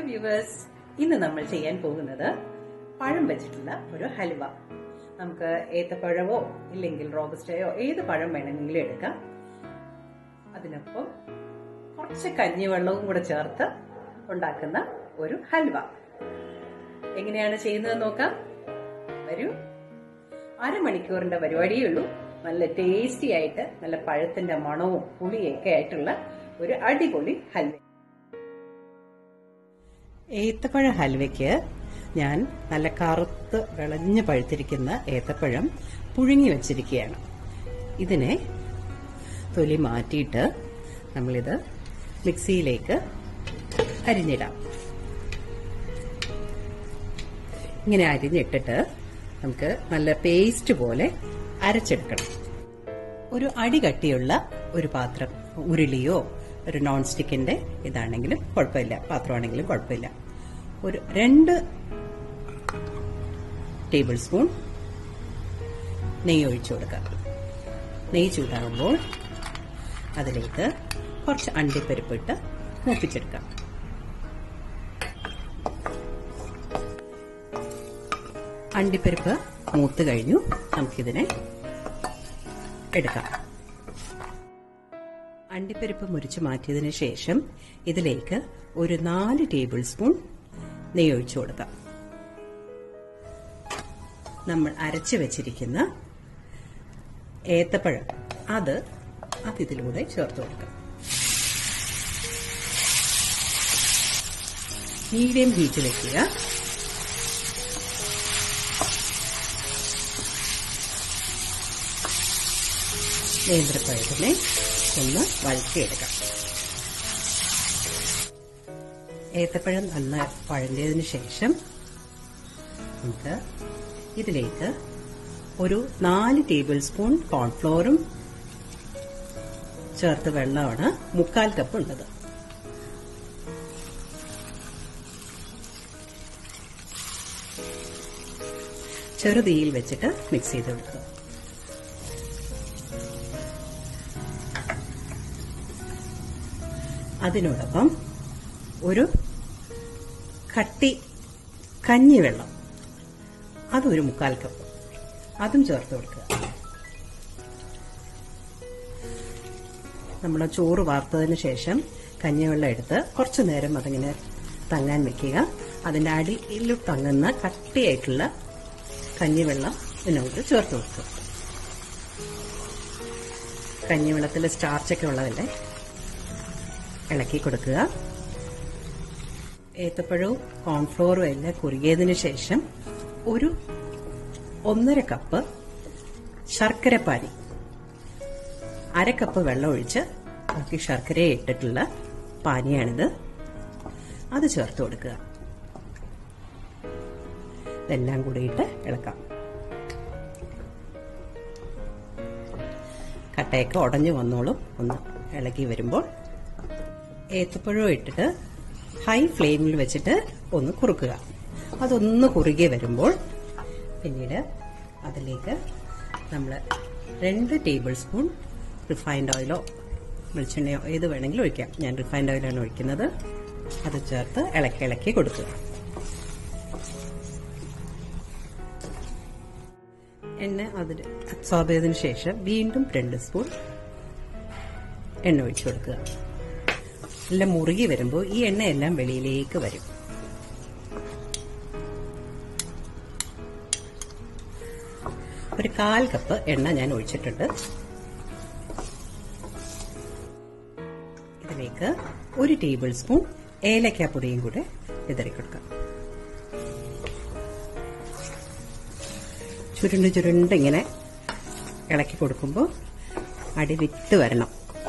Viewers ഇന്ന് നമ്മൾ ചെയ്യാൻ പോകുന്നത് പഴം വെച്ചിട്ടുള്ള ഒരു ഹലുവ നമുക്ക് ഏത്തപ്പഴമോ ഇല്ലെങ്കിൽ റോബസ്റ്റയോ ഏത് പഴം വേണമെങ്കിലും എടുക്കാം അതിനൊപ്പം കുറച്ച് കഞ്ഞിവെള്ളവും കൂടെ ചേർത്ത് ഉണ്ടാക്കുന്ന ഒരു ഹൽവ എങ്ങനെയാണ് ചെയ്യുന്നത് നോക്കാം വരൂ അരമണിക്കൂറിന്റെ പരിപാടിയേ ഉള്ളൂ നല്ല ടേസ്റ്റി ആയിട്ട് നല്ല പഴത്തിന്റെ മണവും പുളിയൊക്കെ ആയിട്ടുള്ള ഒരു അടിപൊളി ഹൽവ ഏത്തപ്പഴ ഹൽവയ്ക്ക് ഞാൻ നല്ല കറുത്ത് വിളഞ്ഞ് പഴുത്തിരിക്കുന്ന ഏത്തപ്പഴം പുഴുങ്ങി വെച്ചിരിക്കുകയാണ് ഇതിനെ തൊലി മാറ്റിയിട്ട് നമ്മളിത് മിക്സിയിലേക്ക് അരിഞ്ഞിടാം ഇങ്ങനെ അരിഞ്ഞിട്ടിട്ട് നമുക്ക് നല്ല പേസ്റ്റ് പോലെ അരച്ചെടുക്കണം ഒരു അടി കട്ടിയുള്ള ഒരു പാത്രം ഉരുളിയോ ഒരു നോൺ സ്റ്റിക്കിന്റെ ഇതാണെങ്കിലും കുഴപ്പമില്ല പാത്രമാണെങ്കിലും കുഴപ്പമില്ല ഒരു രണ്ട് ടേബിൾ സ്പൂൺ നെയ്യ് ഒഴിച്ചു കൊടുക്കുക നെയ്യ് ചൂടാകുമ്പോൾ അതിലേക്ക് കുറച്ച് അണ്ടിപ്പരിപ്പിട്ട് മൂപ്പിച്ചെടുക്കാം അണ്ടിപ്പരിപ്പ് മൂത്ത് കഴിഞ്ഞു നമുക്കിതിനെ എടുക്കാം അണ്ടിപ്പരിപ്പ് മുറിച്ച് മാറ്റിയതിനു ശേഷം ഇതിലേക്ക് ഒരു നാല് ടേബിൾ സ്പൂൺ നെയ്യ് ഒഴിച്ചു കൊടുക്കാം നമ്മൾ അരച്ചു വെച്ചിരിക്കുന്ന ഏത്തപ്പഴം അത് അത് ഇതിലൂടെ ചേർത്ത് കൊടുക്കാം മീഡിയം ഹീറ്റ് വെക്കുക നേന്ത്രപ്പഴത്തിനെ ഒന്ന് വഴറ്റിയെടുക്കാം ഏത്തപ്പഴം നന്ന വഴഞ്ഞതിന് ശേഷം നമുക്ക് ഇതിലേക്ക് ഒരു നാല് ടേബിൾ സ്പൂൺ കോൺഫ്ലോറും ചേർത്ത് വെള്ളമാണ് മുക്കാൽ കപ്പ് ഉള്ളത് ചെറുതീയിൽ വെച്ചിട്ട് മിക്സ് ചെയ്ത് കൊടുക്കുക അതിനോടൊപ്പം ഒരു കട്ടി കഞ്ഞിവെള്ളം അതൊരു മുക്കാൽ കപ്പ് അതും ചേർത്ത് കൊടുക്കുക നമ്മൾ ചോറ് വാർത്തതിന് ശേഷം കഞ്ഞിവെള്ളം എടുത്ത് കുറച്ചു നേരം അതിങ്ങനെ തങ്ങാൻ വെക്കുക അതിന്റെ അടിയിൽ തങ്ങുന്ന കട്ടിയായിട്ടുള്ള കഞ്ഞിവെള്ളം ഇതിനോട് ചേർത്ത് കൊടുക്കുക കഞ്ഞിവെള്ളത്തിൽ സ്റ്റാർച്ചൊക്കെ ഉള്ളതല്ലേ ഇളക്കി കൊടുക്കുക ഏത്തപ്പഴവും കോൺഫ്ലോറും എല്ലാം കുറുകിയതിന് ശേഷം ഒരു ഒന്നര കപ്പ് ശർക്കരപ്പാനി അര കപ്പ് വെള്ളം ഒഴിച്ച് ബാക്കി ശർക്കര ഇട്ടിട്ടുള്ള പാനിയാണിത് അത് ചേർത്ത് കൊടുക്കുക ഇതെല്ലാം കൂടിയിട്ട് ഇളക്കാം കട്ടയൊക്കെ ഉടഞ്ഞു വന്നോളും ഒന്ന് ഇളക്കി വരുമ്പോൾ ഏത്തപ്പഴം ഇട്ടിട്ട് ഹൈ ഫ്ലെയിമിൽ വെച്ചിട്ട് ഒന്ന് കുറുക്കുക അതൊന്ന് കുറുകി വരുമ്പോൾ പിന്നീട് അതിലേക്ക് നമ്മൾ രണ്ട് ടേബിൾ സ്പൂൺ റിഫൈൻഡ് ഓയിലോ വെളിച്ചെണ്ണയോ ഏത് വേണമെങ്കിലും ഒഴിക്കാം ഞാൻ റിഫൈൻഡ് ഓയിലാണ് ഒഴിക്കുന്നത് അത് ചേർത്ത് ഇളക്കി ഇളക്കി കൊടുക്കുക എണ്ണ അതിൽ അബ്സോർബ് ചെയ്തതിനു ശേഷം വീണ്ടും രണ്ട് സ്പൂൺ എണ്ണ ഒഴിച്ചു കൊടുക്കുക എല്ലാം മുറുകി വരുമ്പോൾ ഈ എണ്ണയെല്ലാം വെളിയിലേക്ക് വരും ഒരു കാൽ കപ്പ് എണ്ണ ഞാൻ ഒഴിച്ചിട്ടുണ്ട് ഇതിലേക്ക് ഒരു ടേബിൾ സ്പൂൺ ഏലക്കാപ്പൊടിയും കൂടെ വിതറി കൊടുക്കാം ചുരുണ്ട് ചുരുണ്ട് ഇങ്ങനെ ഇളക്കി കൊടുക്കുമ്പോൾ അടി വിട്ട് വരണം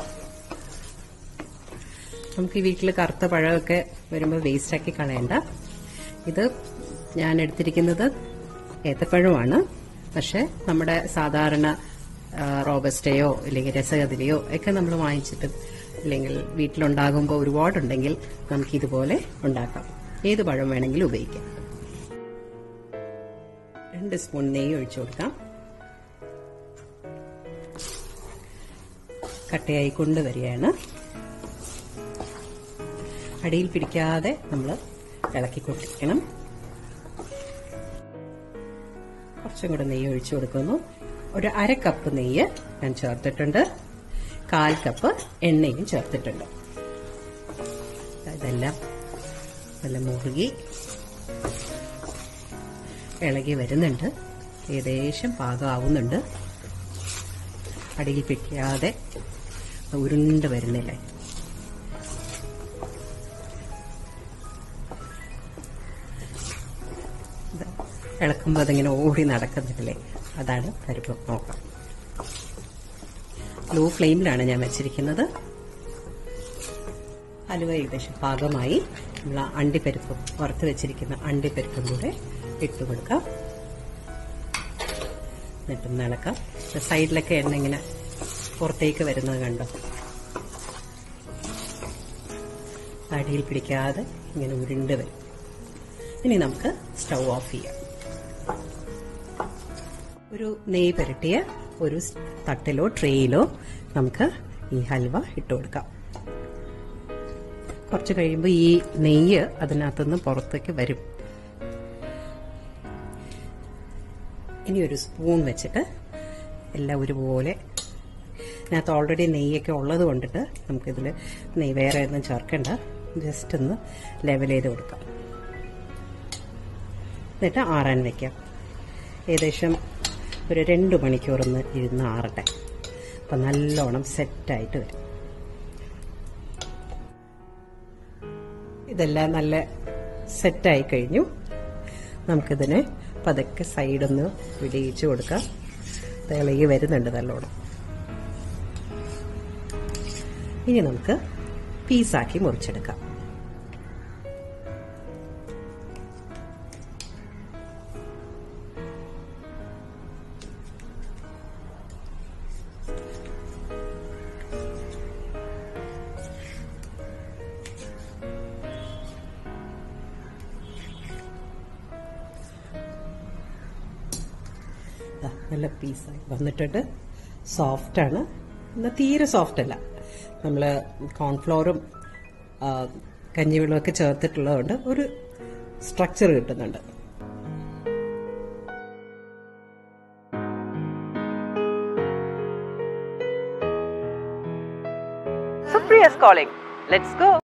നമുക്ക് ഈ വീട്ടിൽ കറുത്ത പഴമൊക്കെ വരുമ്പോൾ വേസ്റ്റാക്കി കളയണ്ട ഇത് ഞാൻ എടുത്തിരിക്കുന്നത് ഏത്തപ്പഴമാണ് പക്ഷെ നമ്മുടെ സാധാരണ റോബസ്റ്റയോ അല്ലെങ്കിൽ രസകതിരിയോ ഒക്കെ നമ്മൾ വാങ്ങിച്ചിട്ട് അല്ലെങ്കിൽ വീട്ടിലുണ്ടാകുമ്പോൾ ഒരുപാടുണ്ടെങ്കിൽ നമുക്ക് ഇതുപോലെ ഉണ്ടാക്കാം ഏത് പഴം വേണമെങ്കിലും ഉപയോഗിക്കാം രണ്ട് സ്പൂൺ നെയ്യ് ഒഴിച്ചു കൊടുക്കാം കട്ടയായി കൊണ്ടുവരികയാണ് അടിയിൽ പിടിക്കാതെ നമ്മൾ ഇളക്കിക്കൊണ്ടിരിക്കണം കുറച്ചും കൂടെ നെയ്യ് ഒഴിച്ചു കൊടുക്കുന്നു ഒരു അര കപ്പ് നെയ്യ് ഞാൻ ചേർത്തിട്ടുണ്ട് കാൽ കപ്പ് എണ്ണയും ചേർത്തിട്ടുണ്ട് ഇതെല്ലാം നല്ല മുറുകി ഇളകി വരുന്നുണ്ട് ഏകദേശം പാകമാവുന്നുണ്ട് അടിയിൽ പിടിക്കാതെ ഉരുണ്ട് വരുന്നില്ലേ ഇത് ഇളക്കുമ്പോൾ അതിങ്ങനെ ഓടി നടക്കുന്നില്ലേ അതാണ് പരിപ്പ് നോക്കാം ലോ ഫ്ലെയിമിലാണ് ഞാൻ വെച്ചിരിക്കുന്നത് ഹലുവ ഏകദേശം പാകമായി നമ്മൾ അണ്ടിപ്പരിപ്പും വറുത്ത് വെച്ചിരിക്കുന്ന അണ്ടിപ്പരിപ്പും കൂടെ ഇട്ട് കൊടുക്കാം എന്നിട്ട് ഇളക്കാം സൈഡിലൊക്കെ എണ്ണ ഇങ്ങനെ പുറത്തേക്ക് വരുന്നത് കണ്ടോ അടിയിൽ പിടിക്കാതെ ഇങ്ങനെ ഉരുണ്ട് വരും ഇനി നമുക്ക് സ്റ്റൗ ഓഫ് ചെയ്യാം ഒരു നെയ്യ് പുരട്ടിയ ഒരു തട്ടിലോ ട്രേയിലോ നമുക്ക് ഈ ഹൽവ ഇട്ട് കൊടുക്കാം കുറച്ച് കഴിയുമ്പോൾ ഈ നെയ്യ് അതിനകത്തുനിന്ന് പുറത്തേക്ക് വരും ഇനി ഒരു സ്പൂൺ വെച്ചിട്ട് എല്ലാം ഒരുപോലെ ഇതിനകത്ത് ഓൾറെഡി നെയ്യൊക്കെ ഉള്ളത് കൊണ്ടിട്ട് നമുക്കിതിൽ നെയ്യ് വേറെ ഒന്നും ചേർക്കണ്ട ജസ്റ്റ് ഒന്ന് ലെവൽ ചെയ്ത് കൊടുക്കാം എന്നിട്ട് ആറാൻ വയ്ക്കാം ഏകദേശം ഒരു രണ്ട് മണിക്കൂറൊന്ന് ഇരുന്ന് ആറട്ടെ അപ്പം നല്ലോണം സെറ്റായിട്ട് വരും ഇതെല്ലാം നല്ല സെറ്റായി കഴിഞ്ഞു നമുക്കിതിനെ പതുക്കെ സൈഡൊന്ന് വിടിയിച്ച് കൊടുക്കാം തിളകി വരുന്നുണ്ട് നല്ലോണം ഇനി നമുക്ക് പീസാക്കി മുറിച്ചെടുക്കാം നല്ല പീസായി വന്നിട്ടുണ്ട് സോഫ്റ്റാണ് എന്നാൽ തീരെ സോഫ്റ്റ് അല്ല നമ്മൾ കോൺഫ്ലോറും കഞ്ഞിവെള്ളമൊക്കെ ചേർത്തിട്ടുള്ളതുകൊണ്ട് ഒരു സ്ട്രക്ചർ കിട്ടുന്നുണ്ട് Supriya's calling. Let's go.